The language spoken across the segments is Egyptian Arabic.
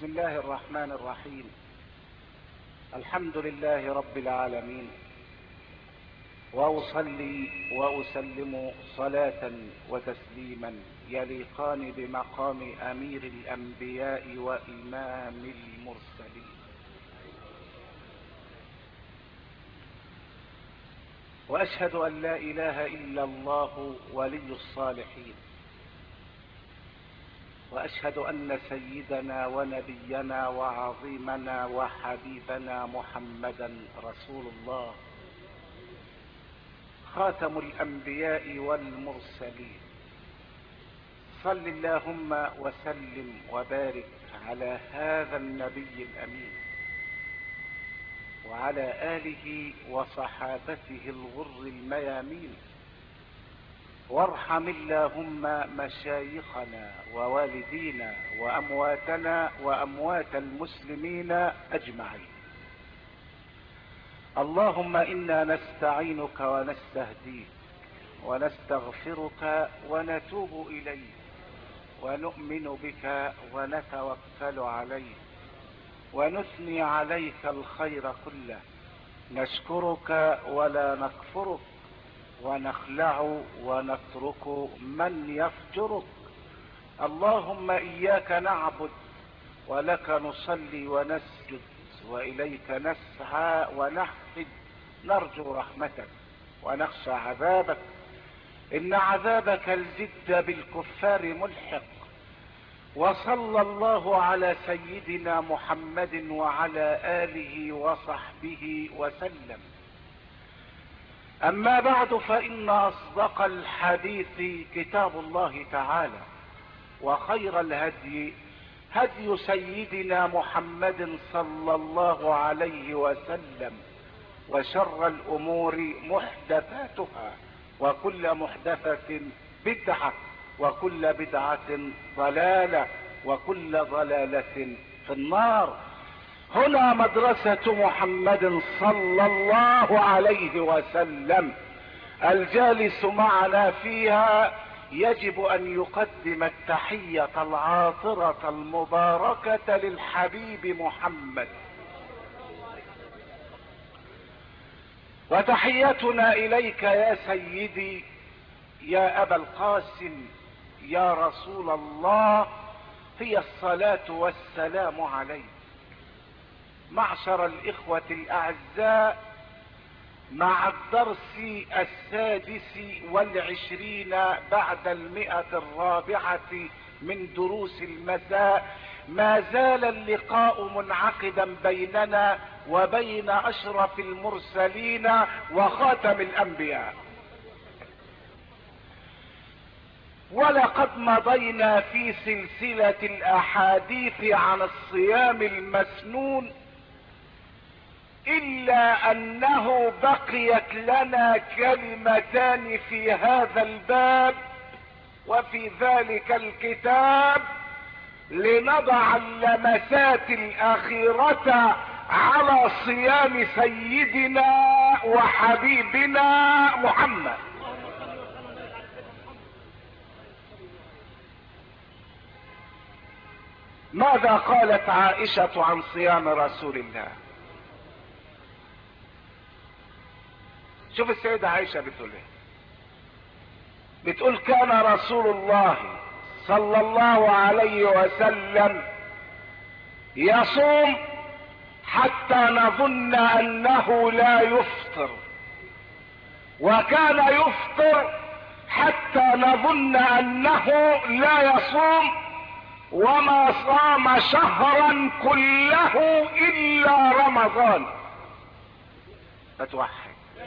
بسم الله الرحمن الرحيم الحمد لله رب العالمين واصلي واسلم صلاه وتسليما يليقان بمقام امير الانبياء وامام المرسلين واشهد ان لا اله الا الله ولي الصالحين واشهد ان سيدنا ونبينا وعظيمنا وحبيبنا محمدا رسول الله خاتم الانبياء والمرسلين صل اللهم وسلم وبارك على هذا النبي الامين وعلى اله وصحابته الغر الميامين وارحم اللهم مشايخنا ووالدينا وامواتنا واموات المسلمين اجمعين اللهم انا نستعينك ونستهديك ونستغفرك ونتوب اليك ونؤمن بك ونتوكل عليك ونثني عليك الخير كله نشكرك ولا نكفرك ونخلع ونترك من يفجرك اللهم اياك نعبد ولك نصلي ونسجد واليك نسعى ونحفد نرجو رحمتك ونخشى عذابك ان عذابك الجد بالكفار ملحق وصلى الله على سيدنا محمد وعلى اله وصحبه وسلم اما بعد فان اصدق الحديث كتاب الله تعالى وخير الهدي هدي سيدنا محمد صلى الله عليه وسلم وشر الامور محدثاتها وكل محدثة بدعة وكل بدعة ضلالة وكل ضلالة في النار هنا مدرسة محمد صلى الله عليه وسلم الجالس معنا فيها يجب ان يقدم التحية العاطرة المباركة للحبيب محمد وتحيتنا اليك يا سيدي يا ابا القاسم يا رسول الله هي الصلاة والسلام عليك معشر الاخوة الاعزاء مع الدرس السادس والعشرين بعد المئة الرابعة من دروس المساء ما زال اللقاء منعقدا بيننا وبين اشرف المرسلين وخاتم الانبياء ولقد مضينا في سلسلة الاحاديث عن الصيام المسنون الا انه بقيت لنا كلمتان في هذا الباب وفي ذلك الكتاب لنضع اللمسات الاخيرة على صيام سيدنا وحبيبنا محمد ماذا قالت عائشة عن صيام رسول الله شوف السيدة عائشة بتقول ايه بتقول كان رسول الله صلى الله عليه وسلم يصوم حتى نظن انه لا يفطر وكان يفطر حتى نظن انه لا يصوم وما صام شهرا كله الا رمضان فتوحد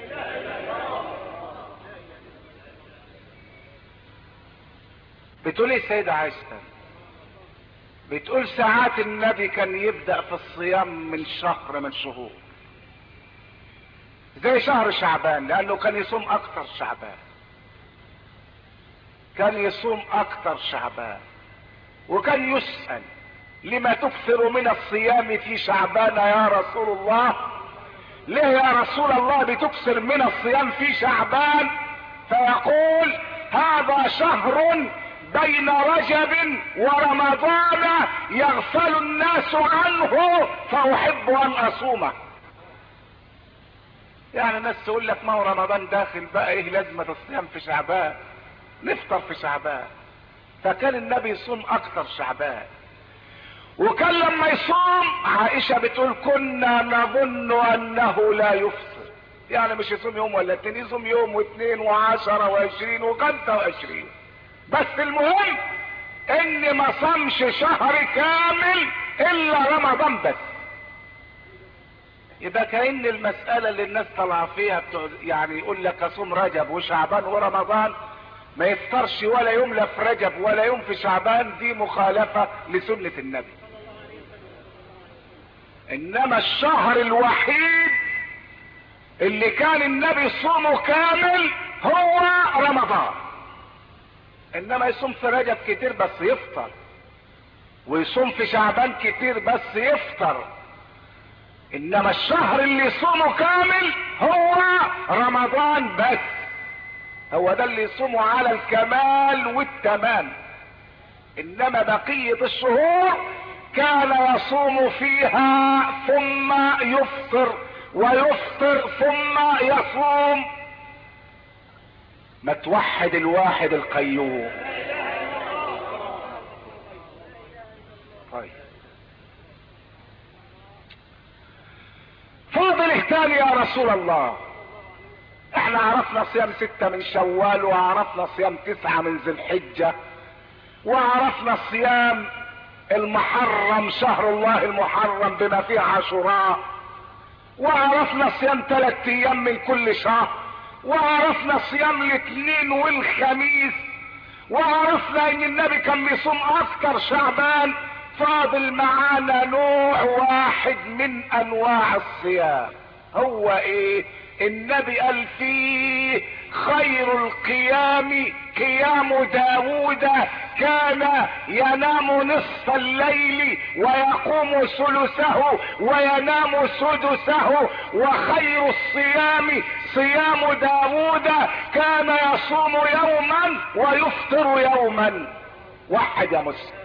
بتقول ايه السيدة عائشة بتقول ساعات النبي كان يبدأ في الصيام من شهر من شهور زي شهر شعبان لانه كان يصوم اكتر شعبان كان يصوم اكتر شعبان وكان يسأل لما تكثر من الصيام في شعبان يا رسول الله ليه يا رسول الله بتكثر من الصيام في شعبان فيقول هذا شهر بين رجب ورمضان يغفل الناس عنه فاحب ان اصومه يعني الناس تقول لك ما هو رمضان داخل بقى ايه لازمة الصيام في شعبان نفطر في شعبان فكان النبي يصوم اكثر شعبان وكان لما يصوم عائشة بتقول كنا نظن انه لا يفطر يعني مش يصوم يوم ولا اتنين يصوم يوم واثنين وعشرة وعشرين وخمسة وعشرين بس المهم ان ما صامش شهر كامل الا رمضان بس يبقى كأن المسألة اللي الناس طالعة فيها بتوع يعني يقول لك اصوم رجب وشعبان ورمضان ما يفطرش ولا يوم لا في رجب ولا يوم في شعبان دي مخالفة لسنة النبي انما الشهر الوحيد اللي كان النبي صومه كامل هو رمضان انما يصوم في رجب كتير بس يفطر ويصوم في شعبان كتير بس يفطر انما الشهر اللي يصومه كامل هو رمضان بس هو ده اللي يصومه على الكمال والتمام انما بقية الشهور كان يصوم فيها ثم يفطر ويفطر ثم يصوم ما توحد الواحد القيوم طيب فاضل إيه تاني يا رسول الله احنا عرفنا صيام ستة من شوال وعرفنا صيام تسعة من ذي الحجة وعرفنا صيام المحرم شهر الله المحرم بما فيه عاشوراء وعرفنا صيام ثلاثة ايام من كل شهر وعرفنا صيام الاثنين والخميس وعرفنا ان النبي كان بيصوم اذكر شعبان فاضل معانا نوع واحد من انواع الصيام هو ايه النبي قال فيه خير القيام قيام داود كان ينام نصف الليل ويقوم ثلثه وينام سدسه وخير الصيام صيام داود كان يصوم يوما ويفطر يوما وحد يا مسلم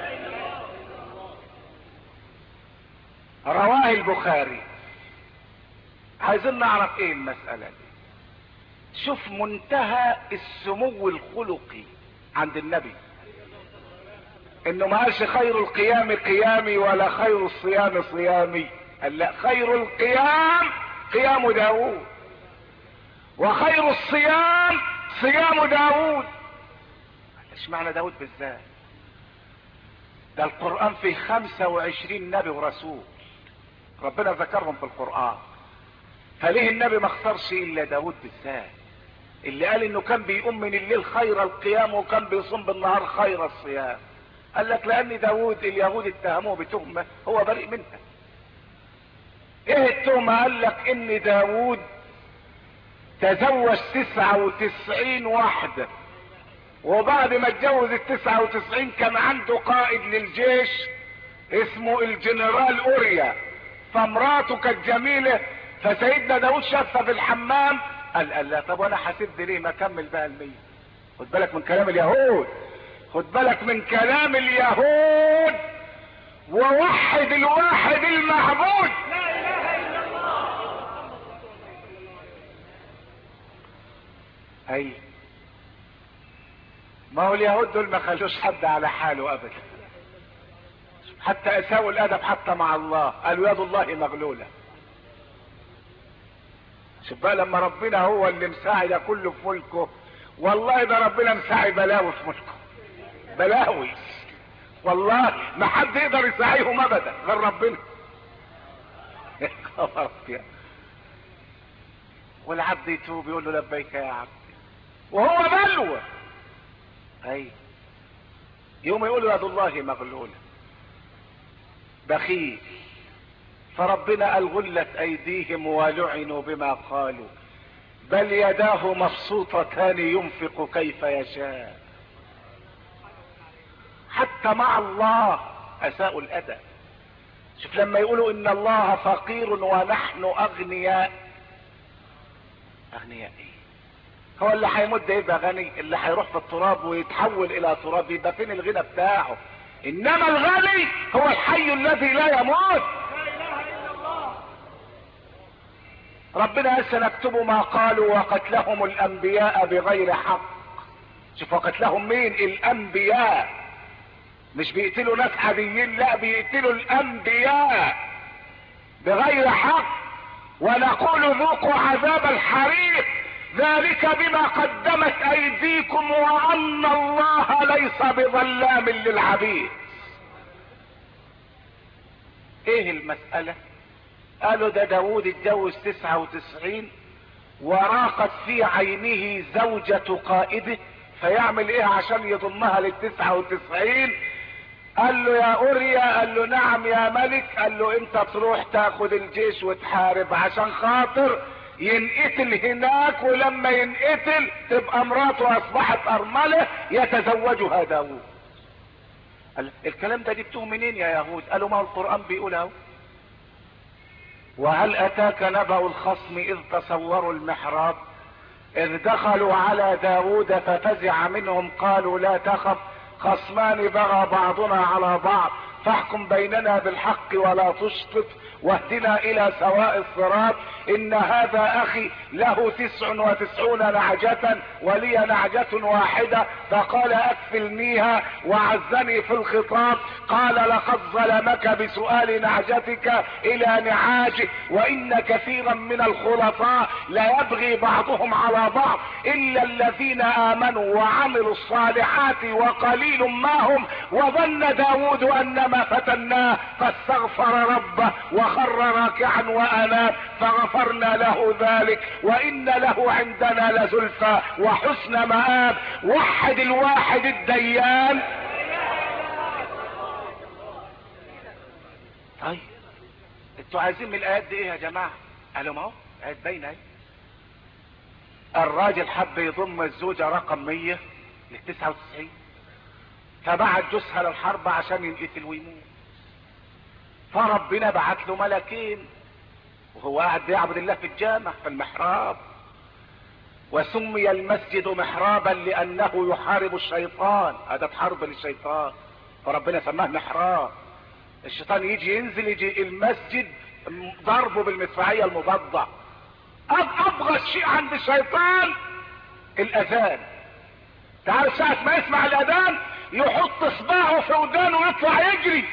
رواه البخاري عايزين نعرف ايه المسألة دي شوف منتهى السمو الخلقي عند النبي انه ما قالش خير القيام قيامي ولا خير الصيام صيامي قال لا خير القيام قيام داود وخير الصيام صيام داود ايش معنى داود بالذات ده القرآن فيه خمسة وعشرين نبي ورسول ربنا ذكرهم في القرآن فليه النبي ما اختارش الا داود بالذات اللي قال انه كان بيقوم من الليل خير القيام وكان بيصوم بالنهار خير الصيام قال لك لان داود اليهود اتهموه بتهمة هو بريء منها ايه التهمة قال لك ان داود تزوج تسعة وتسعين واحدة وبعد ما اتجوز التسعة وتسعين كان عنده قائد للجيش اسمه الجنرال اوريا فمراته كانت جميلة فسيدنا داود شافها في الحمام قال قال لا طب وانا حاسب ليه ما اكمل بقى المية خد بالك من كلام اليهود خد بالك من كلام اليهود ووحد الواحد المعبود لا اله الا الله اي ما هو اليهود دول ما خلوش حد على حاله ابدا حتى اساءوا الادب حتى مع الله قالوا يد الله مغلوله شوف بقى لما ربنا هو اللي مساعد كله في ملكه والله ده ربنا مساعي بلاوي في ملكه بلاوي والله ما حد يقدر يساعيهم ابدا غير ربنا يا خبر أبيض. والعبد يتوب يقول له لبيك يا عبد وهو بلوى اي يوم يقول يد الله مغلوله بخيل فربنا قال غلت ايديهم ولعنوا بما قالوا بل يداه مبسوطتان ينفق كيف يشاء حتى مع الله اساءوا الادب شوف لما يقولوا ان الله فقير ونحن اغنياء اغنياء ايه هو اللي هيمد يبقى غني اللي هيروح في التراب ويتحول الى تراب يبقى فين الغنى بتاعه انما الغني هو الحي الذي لا يموت لا اله الا الله ربنا قال سنكتب ما قالوا وقتلهم الانبياء بغير حق شوف وقتلهم مين الانبياء مش بيقتلوا ناس عاديين لا بيقتلوا الانبياء بغير حق ونقول ذوقوا عذاب الحريق ذلك بما قدمت ايديكم وان الله ليس بظلام للعبيد ايه المسألة قالوا ده داود اتجوز تسعة وتسعين وراقت في عينه زوجة قائده فيعمل ايه عشان يضمها للتسعة وتسعين قال له يا اوريا قال له نعم يا ملك قال له انت تروح تاخد الجيش وتحارب عشان خاطر ينقتل هناك ولما ينقتل تبقى مراته اصبحت ارملة يتزوجها داود قال الكلام ده جبتوه منين يا يهود قالوا ما القرآن بيقول اهو وهل اتاك نبأ الخصم اذ تصوروا المحراب اذ دخلوا على داود ففزع منهم قالوا لا تخف خصمان بغى بعضنا على بعض فاحكم بيننا بالحق ولا تشطط واهدنا الى سواء الصراط ان هذا اخي له تسع وتسعون نعجة ولي نعجة واحدة فقال اكفلنيها وعزني في الخطاب قال لقد ظلمك بسؤال نعجتك الى نعاجه وان كثيرا من الخلطاء لا يبغي بعضهم على بعض الا الذين امنوا وعملوا الصالحات وقليل ما هم وظن داود انما فتناه فاستغفر ربه وخر راكعا واناب فغفرنا له ذلك وان له عندنا لزلفى وحسن مآب وحد الواحد الديان طيب انتوا عايزين من الايات دي ايه يا جماعه قالوا ما هو ايات باينه اهي الراجل حب يضم الزوجه رقم 100 ل 99 فبعت جوزها للحرب عشان ينقتل ويموت فربنا بعت له ملكين وهو قاعد بيعبد الله في الجامع في المحراب وسمي المسجد محرابا لانه يحارب الشيطان هذا حرب للشيطان فربنا سماه محراب الشيطان يجي ينزل يجي المسجد ضربه بالمدفعية المضادة ابغى شيء عند الشيطان الاذان تعال ساعة ما يسمع الاذان يحط صباعه في ودانه ويطلع يجري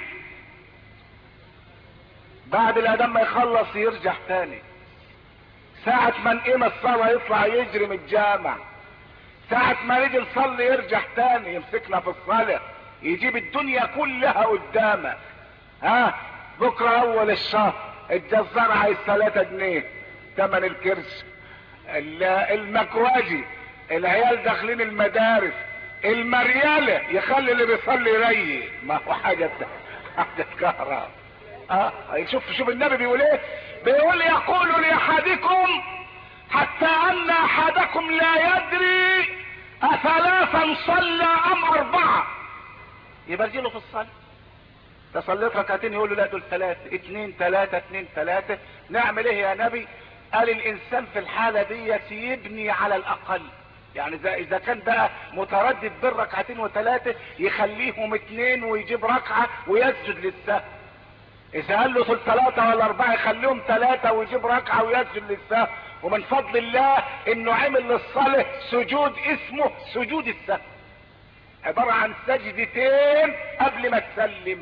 بعد الاذان ما يخلص يرجع تاني ساعة ما نقيم الصلاة يطلع يجري من الجامع ساعة ما نيجي نصلي يرجع تاني يمسكنا في الصلاة يجيب الدنيا كلها قدامك ها بكرة اول الشهر الجزار عايز 3 جنيه تمن الكرش ال- المكواجي العيال داخلين المدارس المريالة يخلي اللي بيصلي يريق ما هو حاجة حاجة كهرباء اه شوف شوف النبي بيقول ايه بيقول يقول لاحدكم حتى ان احدكم لا يدري اثلاثا صلى ام اربعه يبقى له في الصلاه ده صليت ركعتين يقول له لا دول ثلاثة اتنين ثلاثة اتنين ثلاثة نعمل ايه يا نبي قال الانسان في الحالة دي يبني على الاقل يعني اذا اذا كان بقى متردد بين ركعتين وثلاثة يخليهم اتنين ويجيب ركعة ويسجد للسهو اذا قال له دول ثلاثة ولا اربعة يخليهم ثلاثة ويجيب ركعة ويسجد للسهو ومن فضل الله انه عمل للصلاة سجود اسمه سجود السهو عبارة عن سجدتين قبل ما تسلم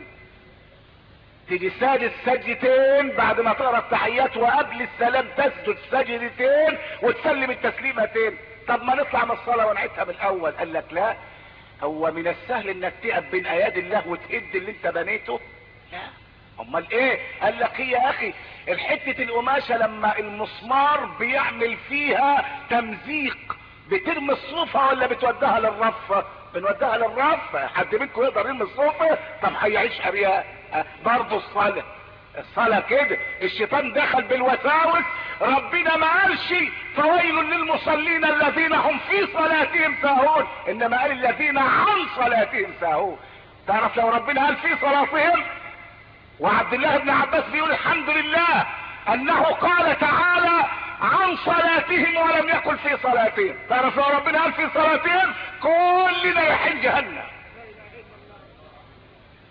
تيجي ساجد سجدتين بعد ما تقرا التحيات وقبل السلام تسجد سجدتين وتسلم التسليمتين طب ما نطلع من الصلاه ونعيدها من الاول قال لك لا هو من السهل انك تقف بين ايادي الله وتهد اللي انت بنيته لا امال ايه قال لك هي يا اخي الحته القماشه لما المسمار بيعمل فيها تمزيق بترمي الصوفة ولا بتوديها للرف بنوديها للرف حد منكم يقدر يرمي الصوفة طب هيعيش ارياء برضه الصلاة الصلاة كده الشيطان دخل بالوساوس ربنا ما قالش فويل للمصلين الذين هم في صلاتهم ساهون انما قال الذين عن صلاتهم ساهون تعرف لو ربنا قال في صلاتهم وعبد الله بن عباس بيقول الحمد لله انه قال تعالى عن صلاتهم ولم يقل في صلاتهم تعرف لو ربنا قال في صلاتهم كلنا رايحين جهنم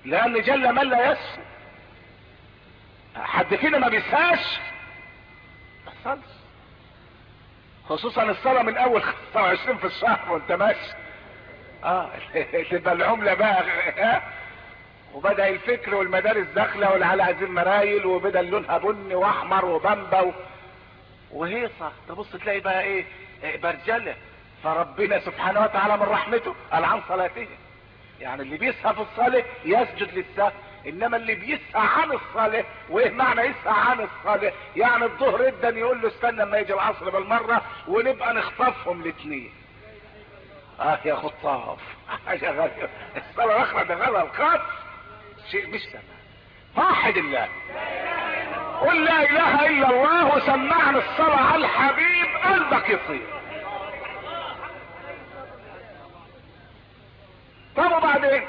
لان جل من لا يسهو حد فينا ما بيسهاش ما يحصلش خصوصا الصلاة من اول 25 في الشهر وانت ماشي اه تبقى العملة بقى ها وبدأ الفكر والمدارس داخلة والعيال عايزين مرايل وبدأ لونها بني واحمر وبامبا و... وهيصة تبص تلاقي بقى ايه, إيه برجلة فربنا سبحانه وتعالى من رحمته قال عن صلاته يعني اللي بيسهى في الصلاة يسجد للسهو انما اللي بيسهى عن الصلاة وايه معنى يسهى عن الصلاة يعني الظهر جدا يقول له استنى لما يجي العصر بالمرة ونبقى نخطفهم الاثنين اه يا خطاف حاجة غريبة الصلاة الاخرى ده غلط الخط شيء مش تمام واحد الله قل لا اله الا الله وسمعنا الصلاة على الحبيب قلبك يطير طب وبعدين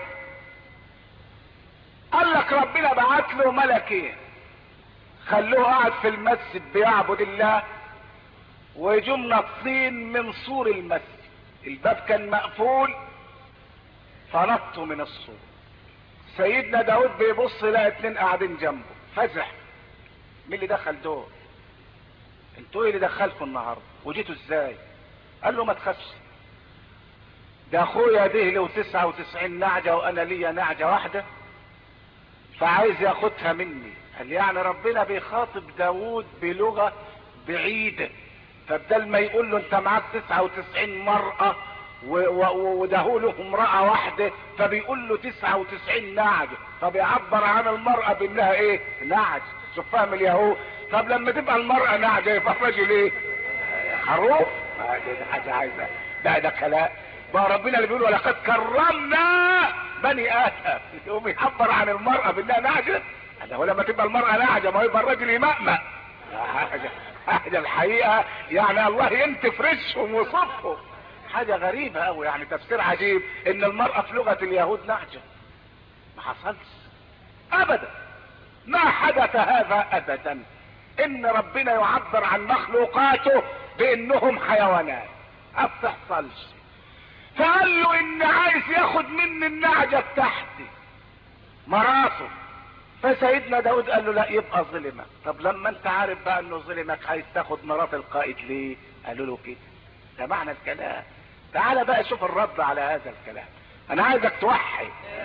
قال لك ربنا بعت له ملكين خلوه قاعد في المسجد بيعبد الله ويجوم نطين من سور المسجد الباب كان مقفول فنطوا من السور سيدنا داود بيبص لقى اتنين قاعدين جنبه فزع مين اللي دخل دول انتوا ايه اللي دخلكم النهارده وجيتوا ازاي قال له ما تخافش ده اخويا ده له تسعة وتسعين نعجة وانا ليا نعجة واحدة فعايز ياخدها مني قال يعني ربنا بيخاطب داود بلغة بعيدة فبدل ما يقول له انت معاك تسعة وتسعين مرأة وده له امرأة واحدة فبيقول له تسعة وتسعين نعجة فبيعبر عن المرأة بانها ايه نعج شوف فاهم اليهود طب لما تبقى المرأة نعجة يبقى الرجل ايه خروف دي حاجة عايزة ده ده كلام بقى ربنا اللي بيقول ولقد كرمنا بني ادم يقوم يعبر عن المرأة بانها نعجة هذا هو لما تبقى المرأة نعجة ما يبقى الرجل يمأمأ حاجة حاجة الحقيقة يعني الله ينتف رزقهم وصفهم حاجة غريبة قوي يعني تفسير عجيب ان المرأة في لغة اليهود نعجة ما حصلش ابدا ما حدث هذا ابدا ان ربنا يعبر عن مخلوقاته بانهم حيوانات ما بتحصلش فقال له ان عايز ياخد مني النعجة بتاعتي مراته فسيدنا داود قال له لا يبقى ظلمك طب لما انت عارف بقى انه ظلمك عايز تاخد مرات القائد ليه قالوا له كده ده معنى الكلام تعال بقى شوف الرد على هذا الكلام انا عايزك توحي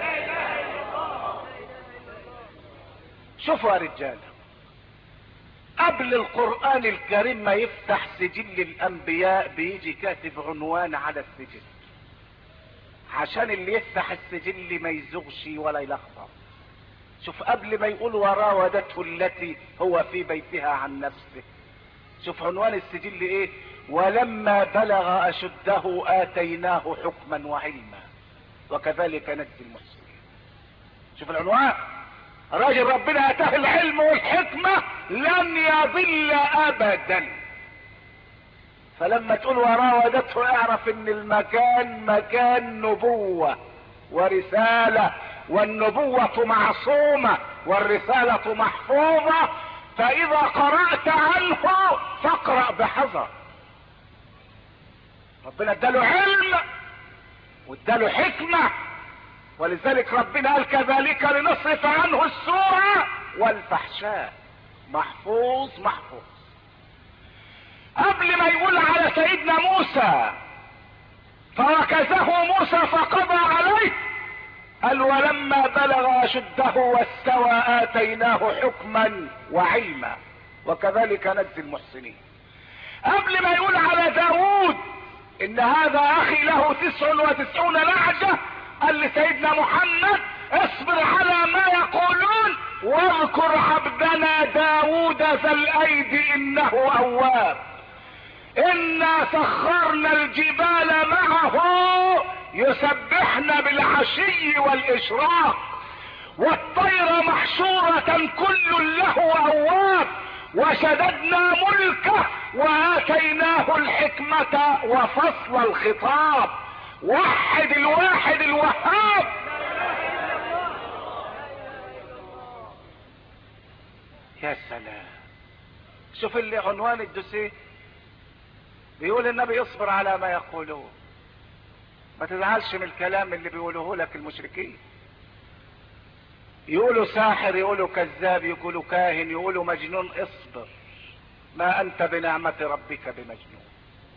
شوفوا يا رجاله قبل القرآن الكريم ما يفتح سجل الأنبياء بيجي كاتب عنوان على السجل عشان اللي يفتح السجل ما يزغش ولا يلخبط شوف قبل ما يقول وراودته التي هو في بيتها عن نفسه شوف عنوان السجل ايه ولما بلغ اشده اتيناه حكما وعلما وكذلك نجزي المحسنين شوف العنوان راجل ربنا اتاه العلم والحكمة لن يضل ابدا فلما تقول وراودته اعرف ان المكان مكان نبوة ورسالة والنبوة معصومة والرسالة محفوظة فاذا قرأت عنه فاقرأ بحذر ربنا اداله علم واداله حكمة ولذلك ربنا قال كذلك لنصرف عنه السوء والفحشاء محفوظ محفوظ قبل ما يقول على سيدنا موسى فركزه موسى فقضى عليه قال ولما بلغ اشده واستوى اتيناه حكما وعلما وكذلك نجزي المحسنين قبل ما يقول على داود ان هذا اخي له تسع وتسعون نعجة قال لسيدنا محمد اصبر على ما يقولون واذكر عبدنا داود ذا الايد انه اواب انا سخرنا الجبال معه يسبحن بالعشي والاشراق والطير محشورة كل له اواب وشددنا ملكه واتيناه الحكمة وفصل الخطاب وحد الواحد الوهاب يا سلام شوف اللي عنوان الدوسيه بيقول النبي اصبر على ما يقولون ما تزعلش من الكلام اللي بيقولوه لك المشركين يقولوا ساحر يقولوا كذاب يقولوا كاهن يقولوا مجنون اصبر ما انت بنعمة ربك بمجنون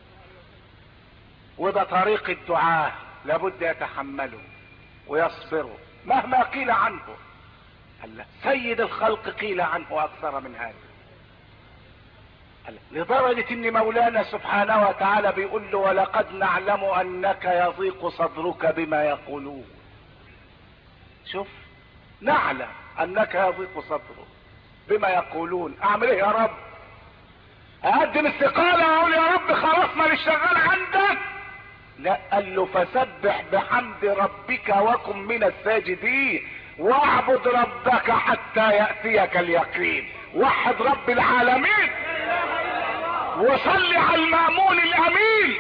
وده طريق الدعاة لابد يتحملوا ويصبروا مهما قيل عنه الله سيد الخلق قيل عنه اكثر من هذا الله. لدرجة ان مولانا سبحانه وتعالى بيقول له ولقد نعلم انك يضيق صدرك بما يقولون شوف نعلم انك يضيق صدرك بما يقولون اعمل ايه يا رب اقدم استقالة واقول يا رب خلاص ما شغال عندك لا قال له فسبح بحمد ربك وكن من الساجدين واعبد ربك حتى يأتيك اليقين وحد رب العالمين وصل على المأمون الأمين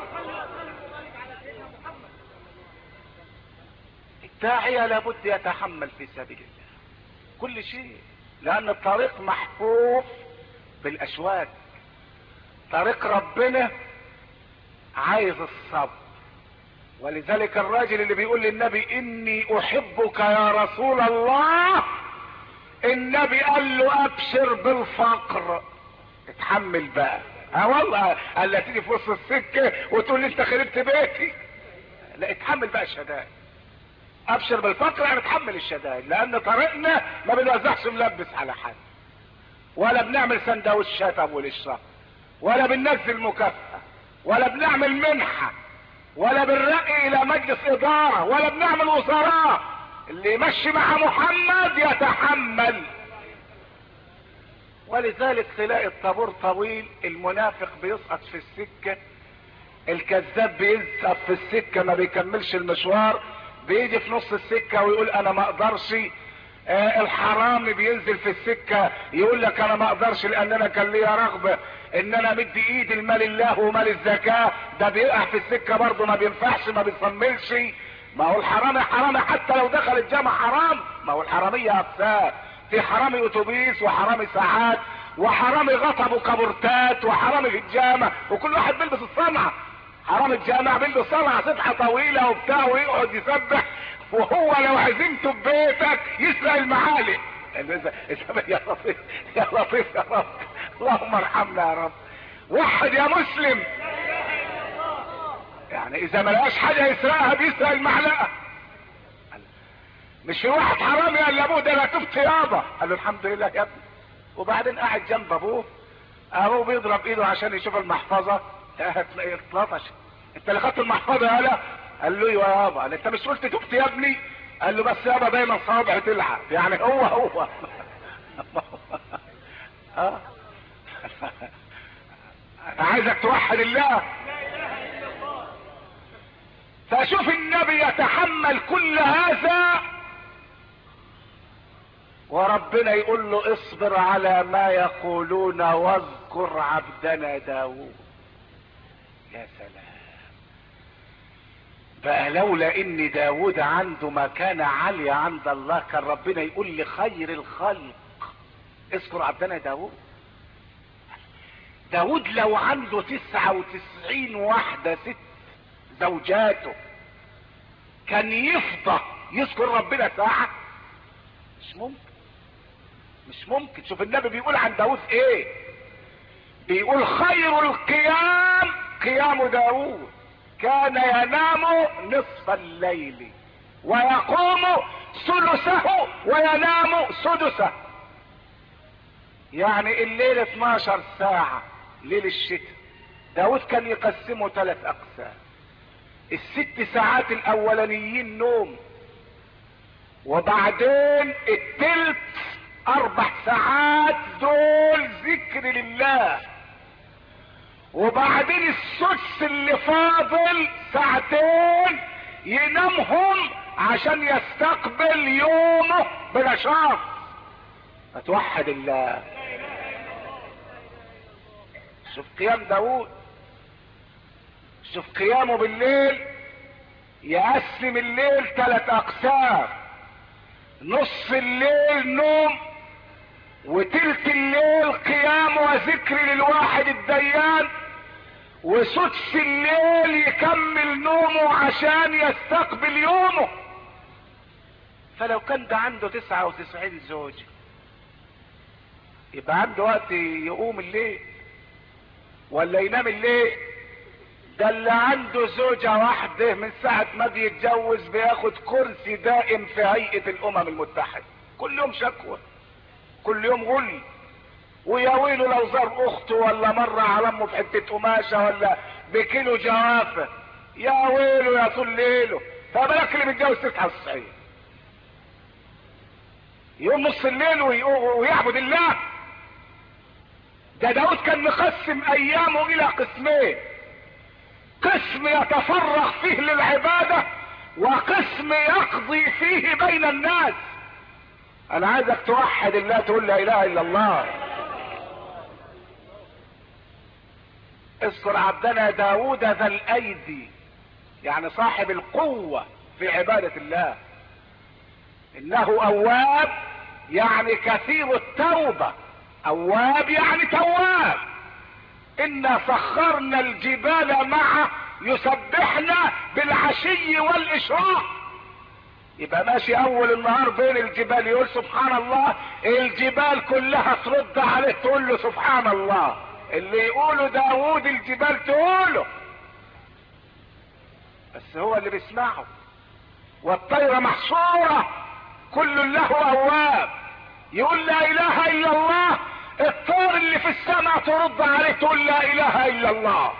الداعية لابد يتحمل في سبيل الله كل شيء لأن الطريق محفوف بالأشواك طريق ربنا عايز الصبر ولذلك الراجل اللي بيقول للنبي اني احبك يا رسول الله النبي قال له ابشر بالفقر اتحمل بقى ها والله قال لا تيجي في وسط السكه وتقول لي انت خربت بيتي لا اتحمل بقى الشدائد ابشر بالفقر يعني اتحمل الشدائد لان طريقنا ما بنوزعش ملبس على حد ولا بنعمل سندوتشات ابو للشهر ولا بننزل مكافأة ولا بنعمل منحة ولا بنرقي الى مجلس ادارة ولا بنعمل وزراء اللي يمشي مع محمد يتحمل ولذلك تلاقي الطابور طويل المنافق بيسقط في السكة الكذاب بيسقط في السكة ما بيكملش المشوار بيجي في نص السكة ويقول انا ما اقدرش آه الحرامي بينزل في السكة يقول لك انا ما اقدرش لان انا كان ليا رغبة ان انا مدي ايدي المال الله ومال الزكاة ده بيقع في السكة برضه ما بينفعش ما بيصملش ما هو الحرامي حرامي حتى لو دخل الجامع حرام ما هو الحرامية اقسام في حرامي اتوبيس وحرامي ساعات وحرامي غطب وكابورتات وحرامي في الجامع وكل واحد بيلبس الصنعة حرامي الجامع بيلبس صنعة سبحة طويلة وبتاع ويقعد يسبح وهو لو عزمته ببيتك يسرق المعالق يا لطيف يا لطيف يا رب اللهم ارحمنا يا رب وحد يا مسلم يعني اذا ما لقاش حاجه يسرقها بيسرق المعلقه مش في واحد حرامي قال لابوه ده انا تبت يابا قال له الحمد لله يا ابني وبعدين قاعد جنب ابوه ابوه بيضرب ايده عشان يشوف المحفظه هتلاقيه اتلطش انت اللي خدت المحفظه يالا قال له ايوه يابا قال انت مش قلت تبت يا ابني قال له بس يابا دايما صوابعي تلعب يعني هو هو اه انا عايزك توحد الله فشوف النبي يتحمل كل هذا وربنا يقول له اصبر على ما يقولون واذكر عبدنا داود يا سلام بقى لولا ان داود عنده مكانة عالية عند الله كان ربنا يقول لخير الخلق اذكر عبدنا داود داود لو عنده تسعة وتسعين واحدة ست زوجاته كان يفضى يذكر ربنا ساعة مش ممكن مش ممكن شوف النبي بيقول عن داود ايه بيقول خير القيام قيام داود كان ينام نصف الليل ويقوم ثلثه وينام سدسه يعني الليل 12 ساعة ليل الشتاء داود كان يقسمه ثلاث اقسام الست ساعات الاولانيين نوم وبعدين التلت اربع ساعات دول ذكر لله وبعدين السدس اللي فاضل ساعتين ينامهم عشان يستقبل يومه بنشاط فتوحد الله شوف قيام داود شوف قيامه بالليل يقسم الليل ثلاث اقسام نص الليل نوم وتلت الليل قيام وذكر للواحد الديان وسدس الليل يكمل نومه عشان يستقبل يومه فلو كان ده عنده تسعة وتسعين زوجة يبقى عنده وقت يقوم الليل ولا ينام الليل ده اللي عنده زوجة واحدة من ساعة ما بيتجوز بياخد كرسي دائم في هيئة الامم المتحدة كل يوم شكوى كل يوم غل ويا ويله لو زار اخته ولا مر على امه بحتة قماشة ولا بكيلو جوافة يا ويله يا طول ليله فبالك اللي متجوز 99 يقوم نص الليل ويعبد الله ده داود كان مقسم ايامه الى قسمين قسم يتفرغ فيه للعبادة وقسم يقضي فيه بين الناس انا عايزك توحد الله تقول لا اله الا الله اذكر عبدنا داود ذا الايدي يعني صاحب القوة في عبادة الله انه اواب يعني كثير التوبة اواب يعني تواب انا سخرنا الجبال معه يسبحنا بالعشي والاشراق يبقى ماشي اول النهار بين الجبال يقول سبحان الله الجبال كلها ترد عليه تقول له سبحان الله اللي يقوله داوود الجبال تقوله بس هو اللي بيسمعه والطيرة محصورة كل له اواب يقول لا اله الا الله الطير اللي في السماء ترد عليه تقول لا اله الا الله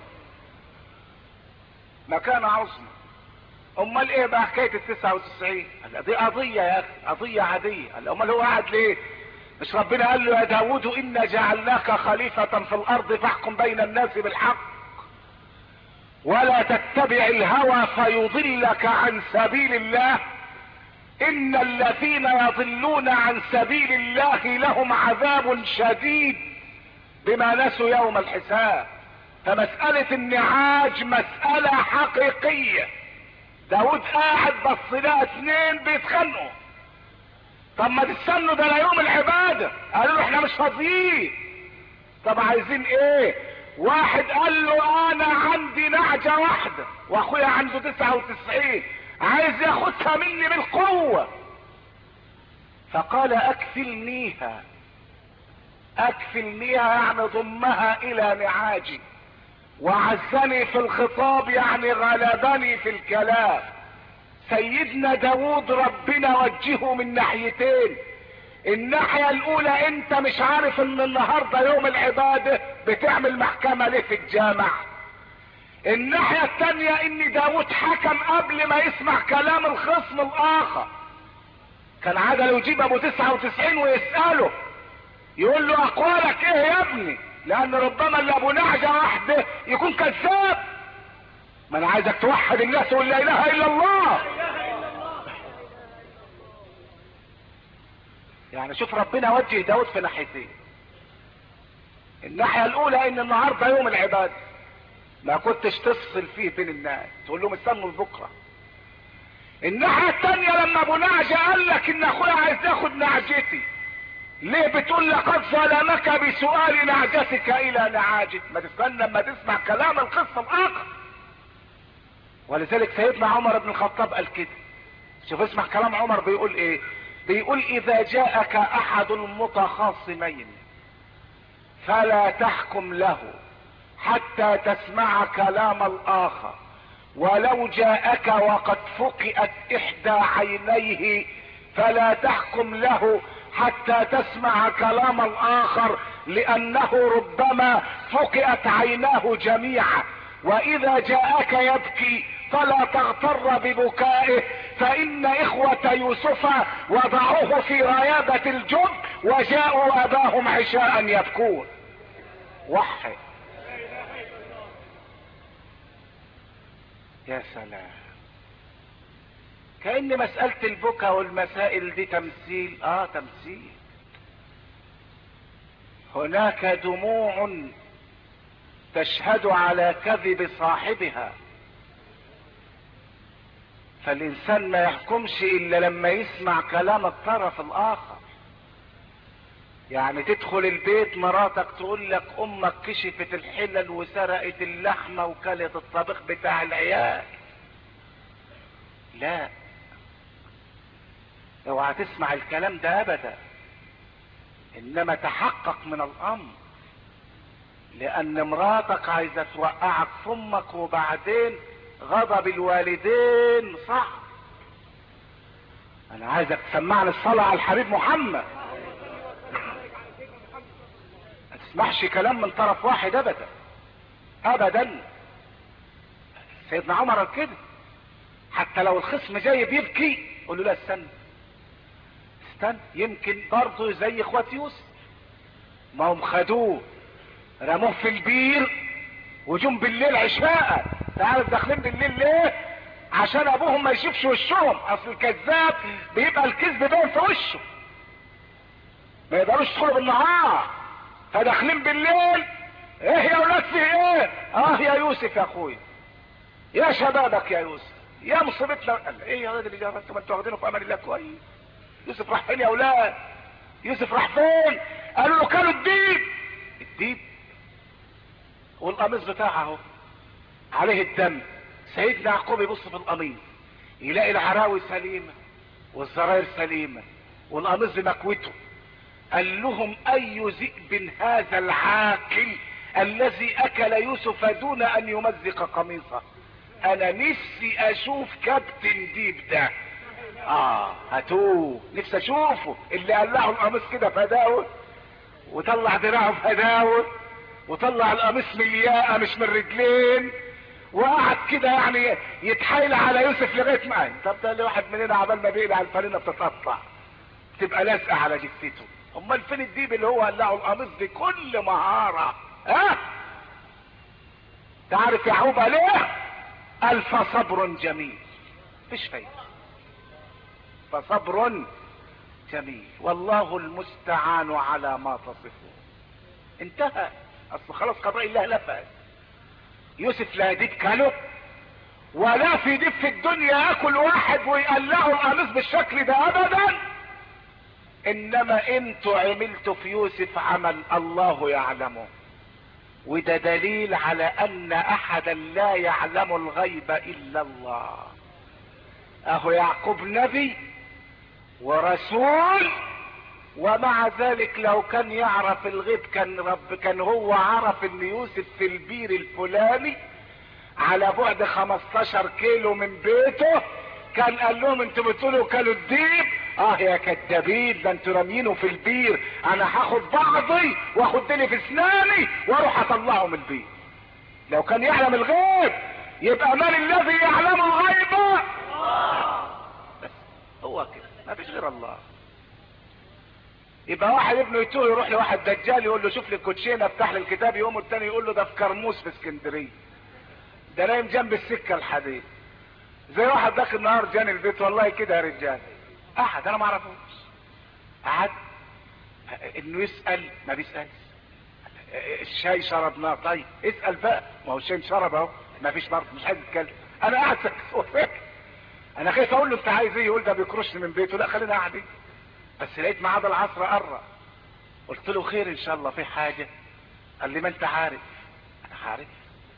مكان عظمى امال ايه بقى حكايه ال 99 قال دي قضيه يا اخي قضيه عاديه قال امال هو قاعد ليه مش ربنا قال له يا داود انا جعلناك خليفه في الارض فاحكم بين الناس بالحق ولا تتبع الهوى فيضلك عن سبيل الله ان الذين يضلون عن سبيل الله لهم عذاب شديد بما نسوا يوم الحساب فمسألة النعاج مسألة حقيقية داود قاعد بص لها اتنين بيتخانقوا طب ما تستنوا ده ليوم العبادة قالوا له احنا مش فاضيين طب عايزين ايه واحد قال له انا عندي نعجة واحدة واخويا عنده تسعة وتسعين عايز ياخدها مني بالقوة فقال اكفلنيها اكفلنيها يعني ضمها الى نعاجي وعزني في الخطاب يعني غلبني في الكلام سيدنا داود ربنا وجهه من ناحيتين الناحية الاولى انت مش عارف ان النهاردة يوم العبادة بتعمل محكمة ليه في الجامع الناحية التانية ان داود حكم قبل ما يسمع كلام الخصم الاخر كان عادة يجيب ابو تسعة وتسعين ويسأله يقول له اقوالك ايه يا ابني لان ربما اللي ابو نعجة واحدة يكون كذاب ما انا عايزك توحد الناس تقول لا اله الا الله يعني شوف ربنا وجه داود في ناحيتين الناحية الاولى ان النهاردة يوم العبادة ما كنتش تفصل فيه بين الناس تقول لهم استنوا لبكره الناحية التانية لما ابو نعجة قال لك ان اخويا عايز ياخد نعجتي ليه بتقول لقد ظلمك بسؤال نعجتك الى نعاجك ما تستنى لما تسمع كلام القصة الاخر ولذلك سيدنا عمر بن الخطاب قال كده شوف اسمع كلام عمر بيقول ايه بيقول اذا جاءك احد المتخاصمين فلا تحكم له حتى تسمع كلام الاخر ولو جاءك وقد فقئت احدى عينيه فلا تحكم له حتى تسمع كلام الاخر لانه ربما فقئت عيناه جميعا واذا جاءك يبكي فلا تغتر ببكائه فان اخوة يوسف وضعوه في ريادة الجب وجاءوا اباهم عشاء يبكون وحي يا سلام كأن مسألة البكا والمسائل دي تمثيل اه تمثيل هناك دموع تشهد على كذب صاحبها فالانسان ما يحكمش الا لما يسمع كلام الطرف الاخر يعني تدخل البيت مراتك تقول لك امك كشفت الحلل وسرقت اللحمة وكلت الطبيخ بتاع العيال لا اوعى تسمع الكلام ده ابدا انما تحقق من الامر لان مراتك عايزه توقعك في امك وبعدين غضب الوالدين صح انا عايزك تسمعني الصلاة على الحبيب محمد ما تسمعش كلام من طرف واحد ابدا ابدا سيدنا عمر قال كده حتى لو الخصم جاي بيبكي قول له لا استنى استنى يمكن برضه زي اخوات يوسف ما هم خدوه رموه في البير وجم بالليل عشاء تعرف داخلين بالليل ليه عشان ابوهم ما يشوفش وشهم اصل الكذاب بيبقى الكذب باين في وشه ما يقدروش يدخلوا بالنهار فداخلين بالليل ايه يا اولاد في ايه اه يا يوسف يا اخويا يا شبابك يا يوسف يا مصيبتنا قال ايه يا ولاد اللي جاب انتوا ما انتوا واخدينه في امان الله كويس يوسف راح فين يا اولاد يوسف راح فين قالوا له كانوا الديب الديب والقميص بتاعه اهو عليه الدم سيدنا يعقوب يبص في القميص يلاقي العراوي سليمة والزراير سليمة والقميص بمكوته قال لهم اي ذئب هذا العاقل الذي اكل يوسف دون ان يمزق قميصه انا نفسي اشوف كابتن ديب ده اه هاتوه نفسي اشوفه اللي قلعه القميص كده فداوه وطلع دراعه فداوه وطلع القميص من الياقه مش من رجلين وقعد كده يعني يتحايل على يوسف لغايه ما طب ده اللي واحد مننا عبال ما بيقلع الفانله بتتقطع تبقى لازقه على جثته امال فين الديب اللي هو قلعه القميص بكل مهاره ها تعرف يعقوب ليه قال فصبر جميل مفيش فايده فصبر جميل والله المستعان على ما تصفون انتهى اصل خلاص قضاء الله نفذ يوسف لا ديب كله ولا في ديب في الدنيا ياكل واحد ويقلعه القميص بالشكل ده ابدا انما انتوا عملتوا في يوسف عمل الله يعلمه وده دليل على ان احدا لا يعلم الغيب الا الله اهو يعقوب نبي ورسول ومع ذلك لو كان يعرف الغيب كان رب كان هو عرف ان يوسف في البير الفلاني على بعد 15 كيلو من بيته كان قال لهم انتوا بتقولوا كلوا الديب اه يا كدابين ده انتوا رامينه في البير انا هاخد بعضي واخد لي في اسناني واروح اطلعه من البير لو كان يعلم الغيب يبقى من الذي يعلم الغيب بس هو كده ما فيش غير الله يبقى واحد ابنه يتوه يروح لواحد دجال يقول له شوف لي الكوتشينه افتح لي الكتاب يقوم التاني يقول له ده في كرموس في اسكندريه ده نايم جنب السكه الحديد زي واحد داخل نهار جاني البيت والله كده يا رجال احد انا ما اعرفوش قعد انه يسال ما بيسالش الشاي شربناه طيب اسال بقى ما هو الشاي شرب اهو ما فيش برضه مش عايز يتكلم انا قاعد ساكت انا خايف اقول له انت عايز ايه يقول ده بيكرشني من بيته لا خلينا قاعدين بس لقيت ميعاد العصر قرب قلت له خير ان شاء الله في حاجه قال لي ما انت عارف انا عارف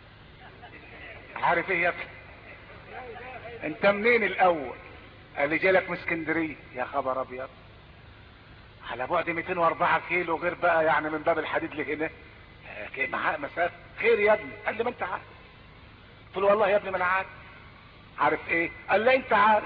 عارف ايه يا ابني انت منين الاول قال لي جالك من اسكندريه يا خبر ابيض على بعد 204 كيلو غير بقى يعني من باب الحديد لهنا معاه مسافه خير يا ابني قال لي ما انت عارف قلت له والله يا ابني ما انا عارف عارف ايه قال لي انت عارف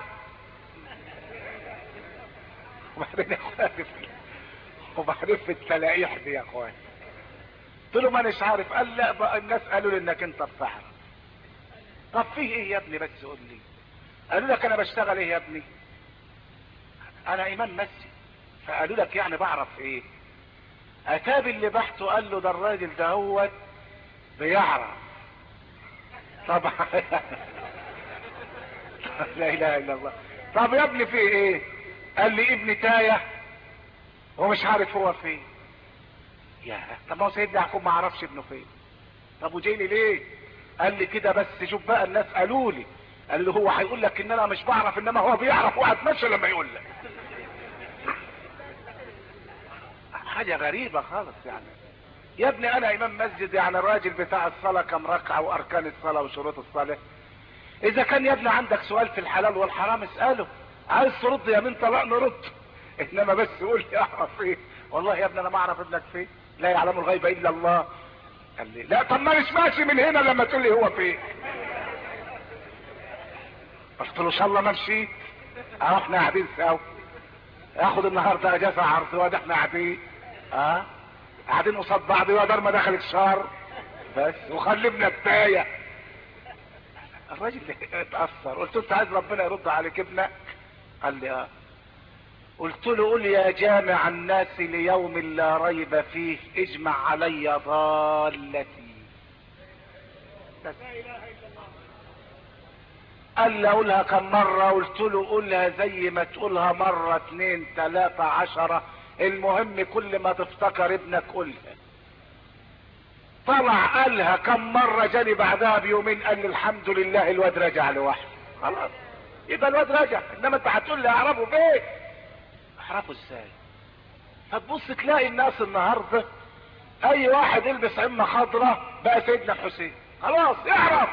وبعدين يا اخويا وبعدين في التلاقيح دي يا اخويا قلت له ما اناش عارف قال لا بقى الناس قالوا لي انك انت بتعرف طب فيه ايه يا ابني بس قول لي قالوا لك انا بشتغل ايه يا ابني انا امام مسجد فقالوا لك يعني بعرف ايه اتاب اللي بحثه قال له ده الراجل ده هو بيعرف طبعا لا اله الا الله طب يا ابني في ايه قال لي ابني تايه ومش عارف هو فين يا طب ما هو سيدنا يعقوب ما عرفش ابنه فين طب وجاي لي ليه قال لي كده بس شوف بقى الناس قالوا لي قال له هو هيقول لك ان انا مش بعرف انما هو بيعرف وهتمشى لما يقول لك حاجة غريبة خالص يعني يا ابني انا امام مسجد يعني الراجل بتاع الصلاة كم ركعة واركان الصلاة وشروط الصلاة اذا كان يا ابني عندك سؤال في الحلال والحرام اسأله عايز ترد يا من طلاق نرد انما بس قول لي اعرف ايه والله يا ابني انا ما اعرف ابنك فين لا يعلم الغيب الا الله قال لي لا طب ما مش ماشي من هنا لما تقول لي هو فين قلت له ان شاء الله ما مشيت اهو احنا قاعدين سوا اخد النهارده اجازه عرض واد احنا قاعدين اه قاعدين قصاد بعض يا دار ما دخلت شهر بس وخلبنا التايه الراجل اتأثر قلت له انت عايز ربنا يرد عليك ابنك قال لي اه قلت له قل يا جامع الناس ليوم لا ريب فيه اجمع علي ضالتي بس لا اله الا الله قال لي اقولها كم مرة قلت له قولها زي ما تقولها مرة اتنين تلاتة عشرة المهم كل ما تفتكر ابنك قولها طلع قالها كم مرة جاني بعدها بيومين قال لي الحمد لله الواد رجع لوحده خلاص يبقى الواد رجع انما انت هتقول لي اعرفه فين اعرفه ازاي فتبص تلاقي الناس النهارده اي واحد يلبس عمة خضراء بقى سيدنا الحسين خلاص يعرف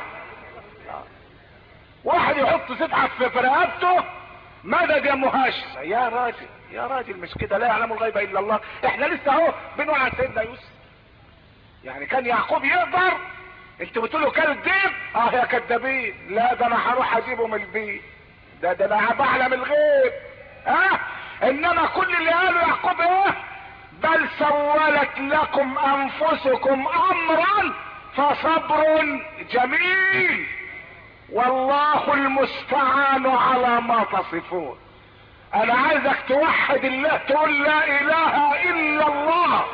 واحد يحط سبحة في في رقبته مدد يا مهاشم يا راجل يا راجل مش كده لا يعلم الغيب الا الله احنا لسه اهو بنقول على سيدنا يوسف يعني كان يعقوب يقدر انتوا بتقولوا كانوا الدين اه يا كدابين لا ده انا هروح اجيبه من البيت ده ده انا بعلم الغيب ها آه؟ انما كل اللي قاله يعقوب ايه بل سولت لكم انفسكم امرا فصبر جميل والله المستعان على ما تصفون انا عايزك توحد الله تقول لا اله الا الله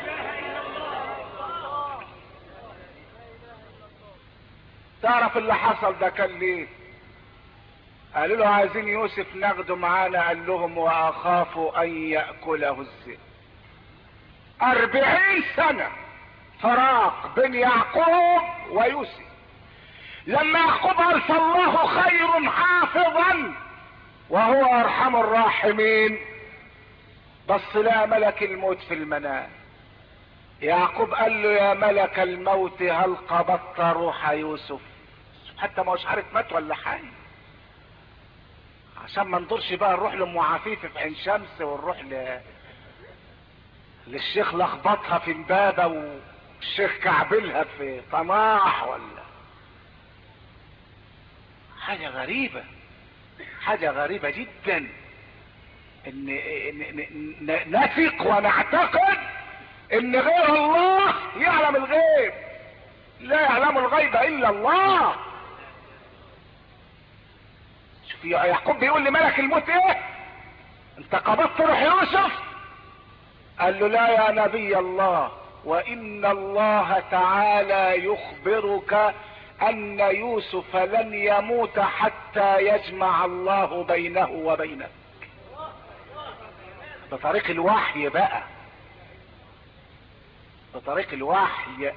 تعرف اللي حصل ده كان ليه قالوا له عايزين يوسف ناخده معانا قال لهم واخاف ان ياكله الذئب اربعين سنه فراق بين يعقوب ويوسف لما يعقوب قال فالله خير حافظا وهو ارحم الراحمين بص لقى ملك الموت في المنام يعقوب قال له يا ملك الموت هل قبضت روح يوسف حتى ما هوش عارف مات ولا حي عشان ما ندورش بقى نروح لام عفيف في عين شمس ونروح ل... للشيخ لخبطها في امبابه والشيخ كعبلها في طناح ولا حاجة غريبة حاجة غريبة جدا ان, إن... إن... نثق ونعتقد ان غير الله يعلم الغيب لا يعلم الغيب الا الله شوف يعقوب بيقول لملك الموت ايه انت قبضت روح يوسف قال له لا يا نبي الله وان الله تعالى يخبرك ان يوسف لن يموت حتى يجمع الله بينه وبينك بطريق الوحي بقى بطريق الوحي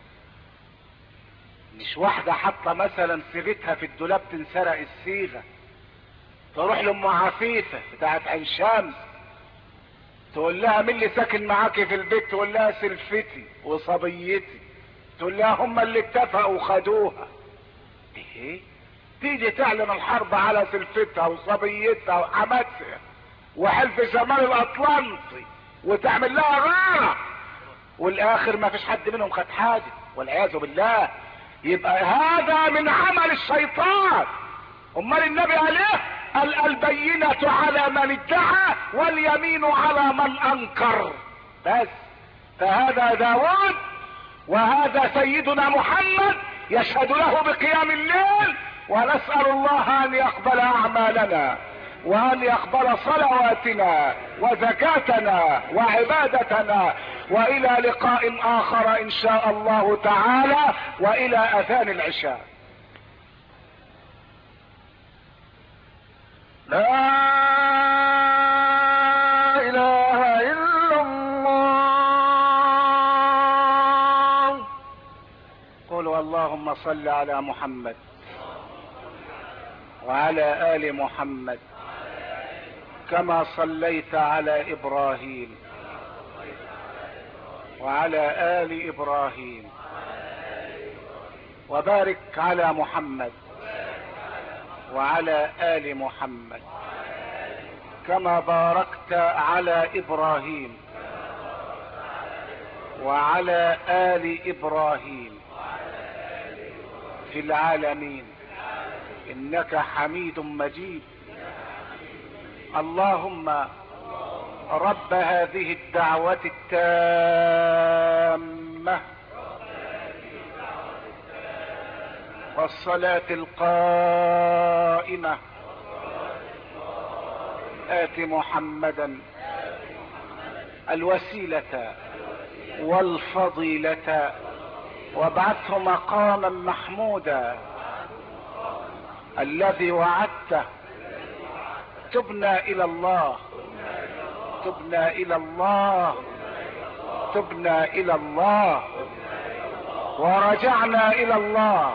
مش واحدة حاطة مثلا صيغتها في الدولاب تنسرق الصيغة تروح لام عفيفة بتاعت عين شمس تقول لها مين اللي ساكن معاكي في البيت تقول لها سلفتي وصبيتي تقول لها هم اللي اتفقوا وخدوها ايه تيجي تعلن الحرب على سلفتها وصبيتها وحماتها وحلف شمال الاطلنطي وتعمل لها غارة والاخر ما فيش حد منهم خد حاجة والعياذ بالله يبقى هذا من عمل الشيطان امال النبي قال ايه قال البينة على من ادعى واليمين على من انكر بس فهذا داود وهذا سيدنا محمد يشهد له بقيام الليل ونسأل الله ان يقبل اعمالنا وان يقبل صلواتنا وزكاتنا وعبادتنا والى لقاء اخر ان شاء الله تعالى والى اذان العشاء لا اله الا الله قولوا اللهم صل على محمد وعلى ال محمد كما صليت على ابراهيم وعلى ال ابراهيم وبارك على محمد وعلى ال محمد كما باركت على ابراهيم وعلى ال ابراهيم في العالمين انك حميد مجيد اللهم رب هذه الدعوة التامة والصلاة القائمة آت محمدا الوسيلة والفضيلة وابعثه مقاما محمودا الذي وعدته تبنا الى الله تبنا الى الله تبنا الى الله ورجعنا الى الله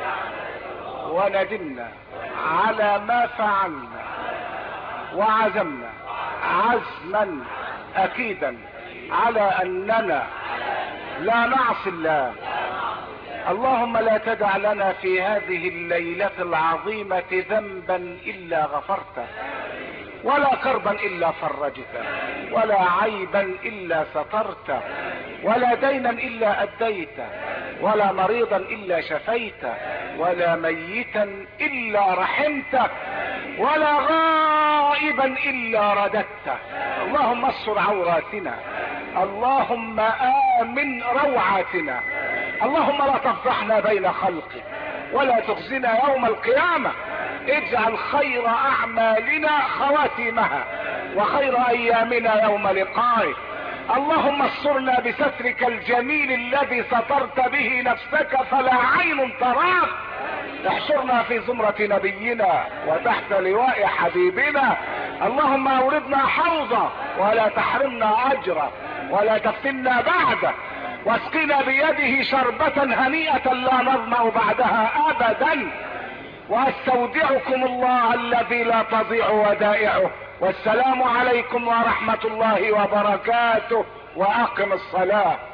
وندمنا على ما فعلنا وعزمنا عزما اكيدا على اننا لا نعصي الله اللهم لا تدع لنا في هذه الليلة العظيمة ذنبا الا غفرته ولا كربا الا فرجته ولا عيبا الا سترته ولا دينا الا اديته ولا مريضا الا شفيته ولا ميتا الا رحمته ولا غائبا الا رددته اللهم استر عوراتنا اللهم امن روعاتنا اللهم لا تفضحنا بين خلقك ولا تخزنا يوم القيامة اجعل خير اعمالنا خواتيمها وخير ايامنا يوم لقائك اللهم استرنا بسترك الجميل الذي سترت به نفسك فلا عين تراك احشرنا في زمرة نبينا وتحت لواء حبيبنا اللهم اوردنا حوضه ولا تحرمنا اجره ولا تفتنا بعده واسقنا بيده شربة هنيئة لا نظمأ بعدها ابدا واستودعكم الله الذي لا تضيع ودائعه والسلام عليكم ورحمة الله وبركاته واقم الصلاة